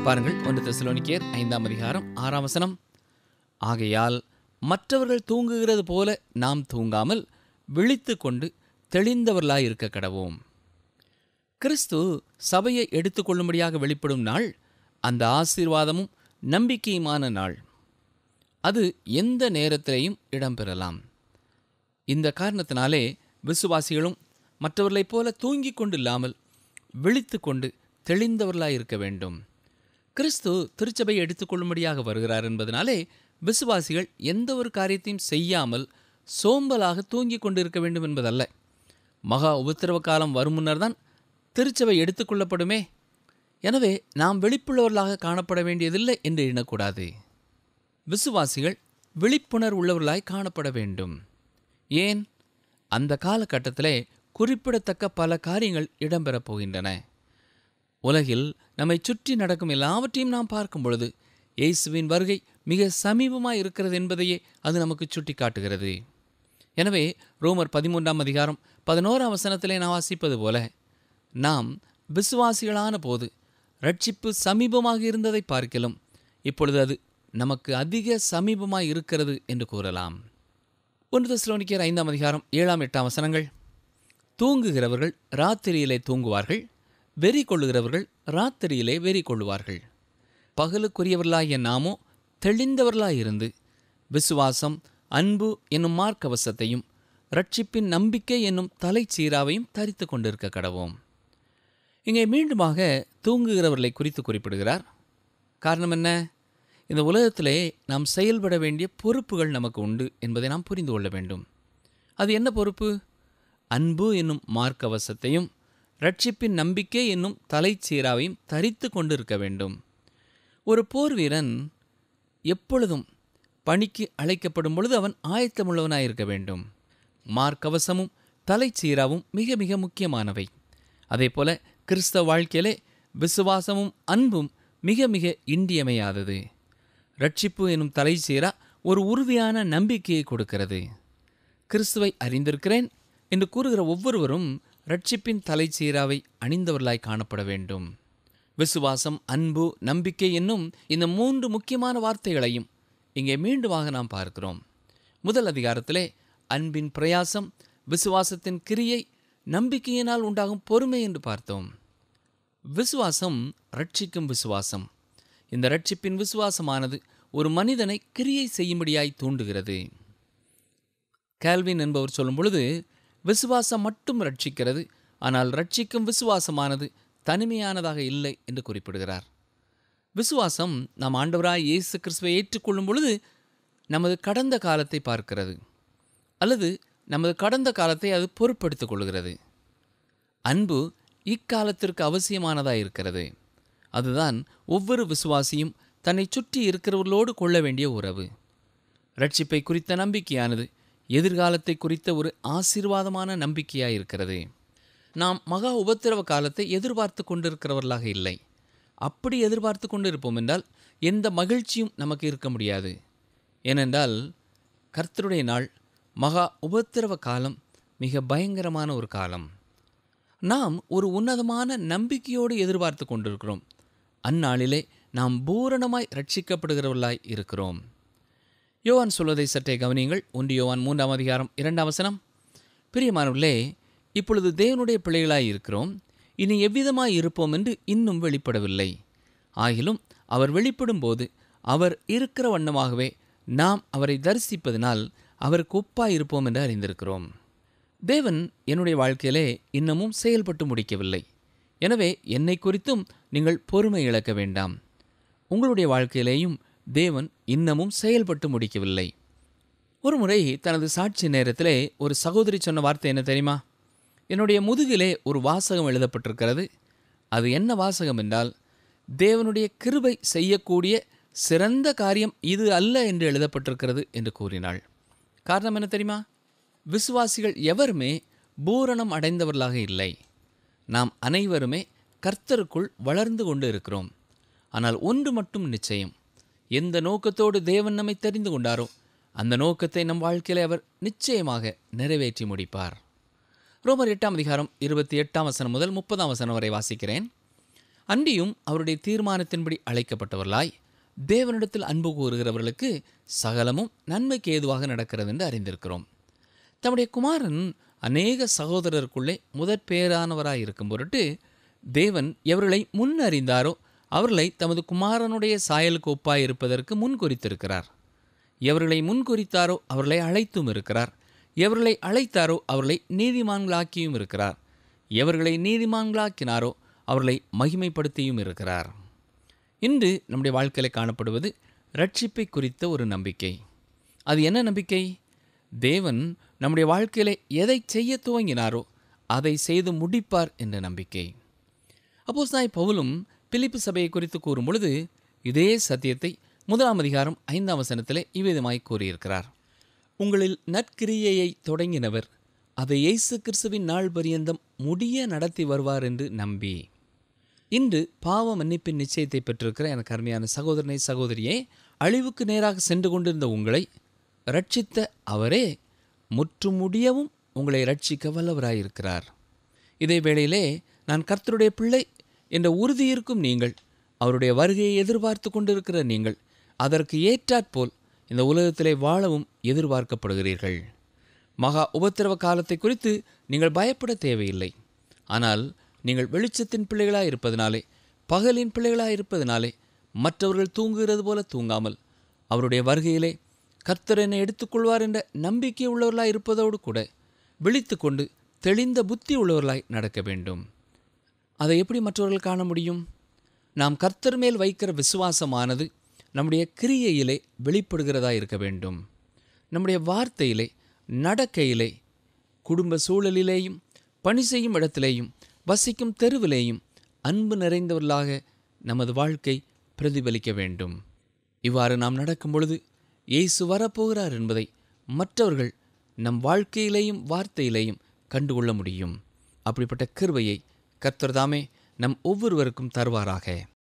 பாருங்கள் ஒன்று தெசலோனிக்கேர் ஐந்தாம் அதிகாரம் ஆறாம் வசனம் ஆகையால் மற்றவர்கள் தூங்குகிறது போல நாம் தூங்காமல் விழித்து கொண்டு தெளிந்தவர்களாய் இருக்க கடவோம் கிறிஸ்து சபையை எடுத்துக்கொள்ளும்படியாக வெளிப்படும் நாள் அந்த ஆசீர்வாதமும் நம்பிக்கையுமான நாள் அது எந்த நேரத்திலேயும் இடம்பெறலாம் இந்த காரணத்தினாலே விசுவாசிகளும் மற்றவர்களைப் போல தூங்கிக் கொண்டு இல்லாமல் விழித்து கொண்டு தெளிந்தவர்களாய் இருக்க வேண்டும் கிறிஸ்து திருச்சபையை எடுத்துக்கொள்ளும்படியாக வருகிறார் என்பதனாலே விசுவாசிகள் எந்த ஒரு காரியத்தையும் செய்யாமல் சோம்பலாக தூங்கிக் கொண்டிருக்க வேண்டும் என்பதல்ல மகா உபத்திரவ காலம் வரும் முன்னர் தான் திருச்சபை எடுத்துக்கொள்ளப்படுமே எனவே நாம் வெளிப்புள்ளவர்களாக காணப்பட வேண்டியதில்லை என்று எண்ணக்கூடாது விசுவாசிகள் விழிப்புணர்வு உள்ளவர்களாய் காணப்பட வேண்டும் ஏன் அந்த காலகட்டத்திலே குறிப்பிடத்தக்க பல காரியங்கள் இடம்பெறப் போகின்றன உலகில் நம்மை சுற்றி நடக்கும் எல்லாவற்றையும் நாம் பார்க்கும் பொழுது இயேசுவின் வருகை மிக சமீபமாய் இருக்கிறது என்பதையே அது நமக்கு சுட்டி காட்டுகிறது எனவே ரோமர் பதிமூன்றாம் அதிகாரம் பதினோராம் வசனத்திலே நான் வாசிப்பது போல நாம் விசுவாசிகளான போது ரட்சிப்பு சமீபமாக இருந்ததை பார்க்கலும் இப்பொழுது அது நமக்கு அதிக சமீபமாய் இருக்கிறது என்று கூறலாம் ஒன்று தெசலோனிக்கேயர் ஐந்தாம் அதிகாரம் ஏழாம் எட்டாம் வசனங்கள் தூங்குகிறவர்கள் ராத்திரியிலே தூங்குவார்கள் வெறி கொள்ளுகிறவர்கள் ராத்திரியிலே வெறி கொள்ளுவார்கள் பகலுக்குரியவர்களாகிய நாமோ தெளிந்தவர்களாயிருந்து விசுவாசம் அன்பு என்னும் மார்க்கவசத்தையும் ரட்சிப்பின் நம்பிக்கை என்னும் தலைச்சீராவையும் தரித்து கொண்டிருக்க கடவோம் இங்கே மீண்டுமாக தூங்குகிறவர்களை குறித்து குறிப்பிடுகிறார் காரணம் என்ன இந்த உலகத்திலே நாம் செயல்பட வேண்டிய பொறுப்புகள் நமக்கு உண்டு என்பதை நாம் புரிந்து கொள்ள வேண்டும் அது என்ன பொறுப்பு அன்பு என்னும் மார்க்கவசத்தையும் ரட்சிப்பின் நம்பிக்கை என்னும் தலைச்சீராவையும் தரித்து கொண்டிருக்க வேண்டும் ஒரு போர் வீரன் எப்பொழுதும் பணிக்கு அழைக்கப்படும் பொழுது அவன் ஆயத்தமுள்ளவனாயிருக்க வேண்டும் மார்க்கவசமும் தலைச்சீராவும் மிக மிக முக்கியமானவை அதேபோல கிறிஸ்தவ வாழ்க்கையிலே விசுவாசமும் அன்பும் மிக மிக இன்றியமையாதது ரட்சிப்பு எனும் தலைச்சீரா ஒரு உறுதியான நம்பிக்கையை கொடுக்கிறது கிறிஸ்துவை அறிந்திருக்கிறேன் என்று கூறுகிற ஒவ்வொருவரும் ரட்சிப்பின் தலைச்சீராவை அணிந்தவர்களாய் காணப்பட வேண்டும் விசுவாசம் அன்பு நம்பிக்கை என்னும் இந்த மூன்று முக்கியமான வார்த்தைகளையும் இங்கே மீண்டுமாக நாம் பார்க்கிறோம் முதல் அதிகாரத்திலே அன்பின் பிரயாசம் விசுவாசத்தின் கிரியை நம்பிக்கையினால் உண்டாகும் பொறுமை என்று பார்த்தோம் விசுவாசம் ரட்சிக்கும் விசுவாசம் இந்த ரட்சிப்பின் விசுவாசமானது ஒரு மனிதனை கிரியை செய்யும்படியாய் தூண்டுகிறது கேல்வின் என்பவர் சொல்லும் பொழுது விசுவாசம் மட்டும் ரட்சிக்கிறது ஆனால் ரட்சிக்கும் விசுவாசமானது தனிமையானதாக இல்லை என்று குறிப்பிடுகிறார் விசுவாசம் நாம் ஆண்டவராய் இயேசு கிறிஸ்துவை ஏற்றுக்கொள்ளும் பொழுது நமது கடந்த காலத்தை பார்க்கிறது அல்லது நமது கடந்த காலத்தை அது பொருட்படுத்திக் கொள்கிறது அன்பு இக்காலத்திற்கு அவசியமானதாக இருக்கிறது அதுதான் ஒவ்வொரு விசுவாசியும் தன்னை சுற்றி இருக்கிறவர்களோடு கொள்ள வேண்டிய உறவு ரட்சிப்பை குறித்த நம்பிக்கையானது எதிர்காலத்தை குறித்த ஒரு ஆசீர்வாதமான நம்பிக்கையாக இருக்கிறது நாம் மகா உபத்திரவ காலத்தை எதிர்பார்த்து கொண்டிருக்கிறவர்களாக இல்லை அப்படி எதிர்பார்த்து கொண்டு இருப்போம் என்றால் எந்த மகிழ்ச்சியும் நமக்கு இருக்க முடியாது ஏனென்றால் கர்த்தருடைய நாள் மகா உபத்திரவ காலம் மிக பயங்கரமான ஒரு காலம் நாம் ஒரு உன்னதமான நம்பிக்கையோடு எதிர்பார்த்து கொண்டிருக்கிறோம் அந்நாளிலே நாம் பூரணமாய் ரட்சிக்கப்படுகிறவர்களாய் இருக்கிறோம் யோவான் சொல்வதை சற்றே கவனியுங்கள் ஒன்று யோவான் மூன்றாம் அதிகாரம் இரண்டாம் வசனம் பிரியமானவர்களே இப்பொழுது தேவனுடைய பிள்ளைகளாய் இருக்கிறோம் இனி எவ்விதமாய் இருப்போம் என்று இன்னும் வெளிப்படவில்லை ஆகிலும் அவர் வெளிப்படும் போது அவர் இருக்கிற வண்ணமாகவே நாம் அவரை தரிசிப்பதனால் அவருக்கு ஒப்பாய் இருப்போம் என்று அறிந்திருக்கிறோம் தேவன் என்னுடைய வாழ்க்கையிலே இன்னமும் செயல்பட்டு முடிக்கவில்லை எனவே என்னை குறித்தும் நீங்கள் பொறுமை இழக்க வேண்டாம் உங்களுடைய வாழ்க்கையிலேயும் தேவன் இன்னமும் செயல்பட்டு முடிக்கவில்லை ஒரு முறை தனது சாட்சி நேரத்திலே ஒரு சகோதரி சொன்ன வார்த்தை என்ன தெரியுமா என்னுடைய முதுகிலே ஒரு வாசகம் எழுதப்பட்டிருக்கிறது அது என்ன வாசகம் என்றால் தேவனுடைய கிருபை செய்யக்கூடிய சிறந்த காரியம் இது அல்ல என்று எழுதப்பட்டிருக்கிறது என்று கூறினாள் காரணம் என்ன தெரியுமா விசுவாசிகள் எவருமே பூரணம் அடைந்தவர்களாக இல்லை நாம் அனைவருமே கர்த்தருக்குள் வளர்ந்து கொண்டு இருக்கிறோம் ஆனால் ஒன்று மட்டும் நிச்சயம் எந்த நோக்கத்தோடு தேவன் நம்மை தெரிந்து கொண்டாரோ அந்த நோக்கத்தை நம் வாழ்க்கையிலே அவர் நிச்சயமாக நிறைவேற்றி முடிப்பார் ரோமர் எட்டாம் அதிகாரம் இருபத்தி எட்டாம் வசனம் முதல் முப்பதாம் வசனம் வரை வாசிக்கிறேன் அன்றியும் அவருடைய தீர்மானத்தின்படி அழைக்கப்பட்டவர்களாய் தேவனிடத்தில் அன்பு கூறுகிறவர்களுக்கு சகலமும் நன்மைக்கு ஏதுவாக நடக்கிறது என்று அறிந்திருக்கிறோம் தம்முடைய குமாரன் அநேக சகோதரருக்குள்ளே முதற் பேரானவராய் இருக்கும் பொருட்டு தேவன் எவர்களை முன் அறிந்தாரோ அவர்களை தமது குமாரனுடைய சாயலுக்கு ஒப்பாய் இருப்பதற்கு முன் குறித்திருக்கிறார் எவர்களை முன் குறித்தாரோ அவர்களை அழைத்தும் இருக்கிறார் எவர்களை அழைத்தாரோ அவர்களை நீதிமான்களாக்கியும் இருக்கிறார் எவர்களை நீதிமான்களாக்கினாரோ அவர்களை மகிமைப்படுத்தியும் இருக்கிறார் இன்று நம்முடைய வாழ்க்கையில் காணப்படுவது ரட்சிப்பை குறித்த ஒரு நம்பிக்கை அது என்ன நம்பிக்கை தேவன் நம்முடைய வாழ்க்கையிலே எதை செய்ய துவங்கினாரோ அதை செய்து முடிப்பார் என்ற நம்பிக்கை அப்போஸ் நாய் பவுலும் பிலிப்பு சபையை குறித்து கூறும் பொழுது இதே சத்தியத்தை முதலாம் அதிகாரம் ஐந்தாம் வசனத்திலே இவ்விதமாய் கூறியிருக்கிறார் உங்களில் நற்கிரியையை தொடங்கினவர் அதை இயேசு கிறிஸ்துவின் நாள் பரியந்தம் முடிய நடத்தி வருவார் என்று நம்பி இன்று பாவ மன்னிப்பின் நிச்சயத்தை பெற்றிருக்கிற எனக்கு அருமையான சகோதரனை சகோதரியே அழிவுக்கு நேராக சென்று கொண்டிருந்த உங்களை ரட்சித்த அவரே முற்றுமுடியவும் உங்களை ரட்சிக்க வல்லவராயிருக்கிறார் இதே வேளையிலே நான் கர்த்தருடைய பிள்ளை என்ற உறுதி இருக்கும் நீங்கள் அவருடைய வருகையை எதிர்பார்த்து கொண்டிருக்கிற நீங்கள் அதற்கு ஏற்றாற்போல் இந்த உலகத்திலே வாழவும் எதிர்பார்க்கப்படுகிறீர்கள் மகா உபத்திரவ காலத்தை குறித்து நீங்கள் பயப்பட தேவையில்லை ஆனால் நீங்கள் வெளிச்சத்தின் பிள்ளைகளாக இருப்பதனாலே பகலின் பிள்ளைகளாக இருப்பதனாலே மற்றவர்கள் தூங்குகிறது போல தூங்காமல் அவருடைய வருகையிலே கர்த்தர் என்னை எடுத்துக்கொள்வார் என்ற நம்பிக்கை உள்ளவர்களாய் இருப்பதோடு கூட விழித்து கொண்டு தெளிந்த புத்தி உள்ளவர்களாய் நடக்க வேண்டும் அதை எப்படி மற்றவர்கள் காண முடியும் நாம் கர்த்தர் மேல் வைக்கிற விசுவாசமானது நம்முடைய கிரியையிலே வெளிப்படுகிறதா இருக்க வேண்டும் நம்முடைய வார்த்தையிலே நடக்கையிலே குடும்ப சூழலிலேயும் பணி செய்யும் இடத்திலேயும் வசிக்கும் தெருவிலேயும் அன்பு நிறைந்தவர்களாக நமது வாழ்க்கை பிரதிபலிக்க வேண்டும் இவ்வாறு நாம் நடக்கும் பொழுது இயேசு வரப்போகிறார் என்பதை மற்றவர்கள் நம் வாழ்க்கையிலேயும் வார்த்தையிலேயும் கண்டுகொள்ள முடியும் அப்படிப்பட்ட கிருபையை கர்த்தர் தாமே நம் ஒவ்வொருவருக்கும் தருவாராக